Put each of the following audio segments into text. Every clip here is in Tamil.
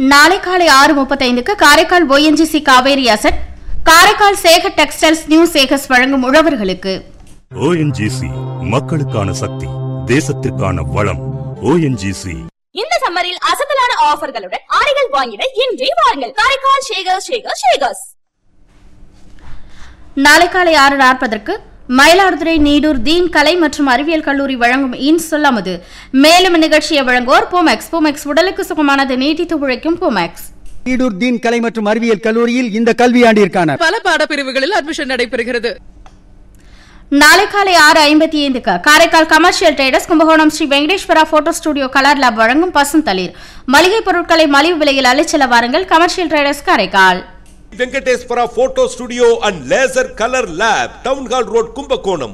நாளை காலை ஆறு முப்பத்தைந்துக்கு Karaikal ONGC Kaveri asset Karaikal Sekar textiles new Sekars வழங்கும் உழவர்களுக்கு ஓஎன்ஜிசி மக்களுக்கான சக்தி தேசத்திற்கான வளம் ஓஎன்ஜிசி இந்த சம்மரில் அசத்தலான ஆஃபர்களுடன் ஆடைகள் வாங்கிட இன்றே வாருங்கள் காரைக்கால் ஷேகர் ஷேகர் ஷேகர்ஸ் நாளை காலை ஆறு நாற்பதற்கு மயிலாடுதுறை நீடூர் தீன் கலை மற்றும் அறிவியல் கல்லூரி வழங்கும் இன் சொல்லாமது மேலும் நிகழ்ச்சியை வழங்குவோர் பூமெக்ஸ் பூமெக்ஸ் உடலுக்கு சுகமானது நீட்டித்து உழைக்கும் பூமெக்ஸ் ஈடூர் தீன் கலை மற்றும் அறிவியல் கல்லூரியில் இந்த கல்வியாண்டிற்கான பல பாடப்பிரிவுகளில் அட்மிஷன் நடைபெறுகிறது நாளை காலை ஆறு ஐம்பத்தி ஐந்துக்கு Karaikal commercial traders Kumbakonam Sri Venkateswara photo studio colour lab வழங்கும் பசுந்தளிர் மளிகை பொருட்களை மலிவு விலையில் அலைச்செல்ல வாருங்கள் commercial traders Karaikal Venkateswara photo studio and laser colour lab town hall road Kumbakonam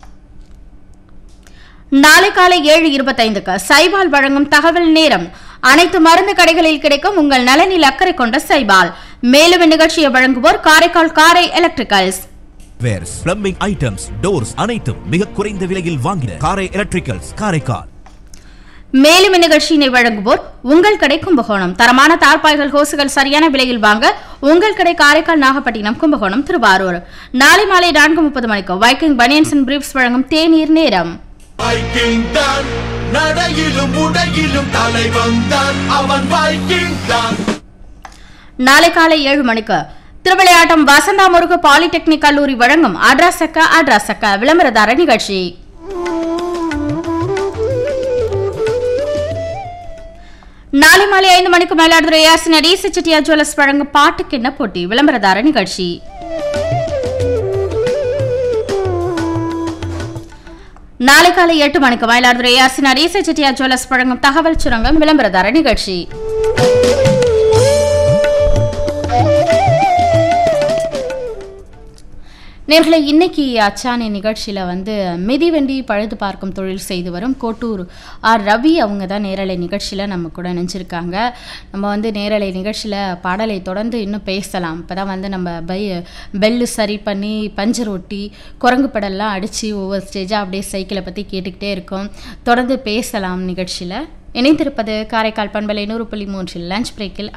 நாளை காலை ஏழு இருபத்தைந்துக்கு சைபால் வழங்கும் தகவல் நேரம் அனைத்து மருந்து கடைகளில் கிடைக்கும் உங்கள் நலனில் அக்கறை கொண்ட சைபால் மேலும் இந்நிகழ்ச்சியை வழங்குவோர் Karaikal Karai electricals wares plumbing items doors அனைத்தும் மிக குறைந்த விலையில் வாங்கின காரை எலக்ட்ரிக்கல்ஸ் காரைக்கால் மேலும் இந்நிகழ்ச்சியினை வழங்குவோர் உங்கள் கடை கும்பகோணம் தரமான தார்பாய்கள் ஹோசுகள் சரியான விலையில் வாங்க உங்கள் கடை காரைக்கால் நாகப்பட்டினம் கும்பகோணம் திருவாரூர் நாளை மாலை நான்கு முப்பது மணிக்கு வைக்கிங் பனியன்ஸ் அண்ட் பிரீப்ஸ் வழங்கும் தேநீர் நேரம் வைக்கிங் தான் நடையிலும் உடையிலும் தலைவன் தான் அவன் வைக்கிங் தான் நாளை காலை ஏழு மணிக்கு திருவிளையாட்டம் வசந்தா முருகு பாலிடெக்னிக் கல்லூரி வழங்கும் அட்ராசக்க அட்ராசக்க விளம்பரதார நிகழ்ச்சி நாளை மாலை ஐந்து மணிக்கு மயிலாடுதுறை ஏசி நடேச செட்டியார் ஜுவல்லர்ஸ் வழங்கும் பாட்டுக்கென்ன போட்டி விளம்பரதார நிகழ்ச்சி நாளை காலை எட்டு மணிக்கு மயிலாடுதுறை ஏசி நடேச செட்டியார் ஜுவல்லர்ஸ் வழங்கும் தகவல் சுரங்கம் விளம்பரதார நிகழ்ச்சி நேர்களை இன்னைக்கு அச்சானி நிகழ்ச்சியில் வந்து மிதிவண்டி பழுது பார்க்கும் தொழில் செய்து வரும் கோட்டூர் ஆர் ரவி அவங்க தான் நேரலை நிகழ்ச்சியில் நம்ம கூட நினச்சிருக்காங்க நம்ம வந்து நேரலை நிகழ்ச்சியில் பாடலை தொடர்ந்து இன்னும் பேசலாம் இப்போ தான் வந்து நம்ம பை பெல்லு சரி பண்ணி பஞ்சர் ஒட்டி குரங்கு படம்லாம் அடித்து ஒவ்வொரு ஸ்டேஜாக அப்படியே சைக்கிளை பற்றி கேட்டுக்கிட்டே இருக்கோம் தொடர்ந்து பேசலாம் நிகழ்ச்சியில் இணைந்திருப்பது காரைக்கால் பண்பலை நூறு புள்ளி மூன்றில் லஞ்ச் பிரேக்கில்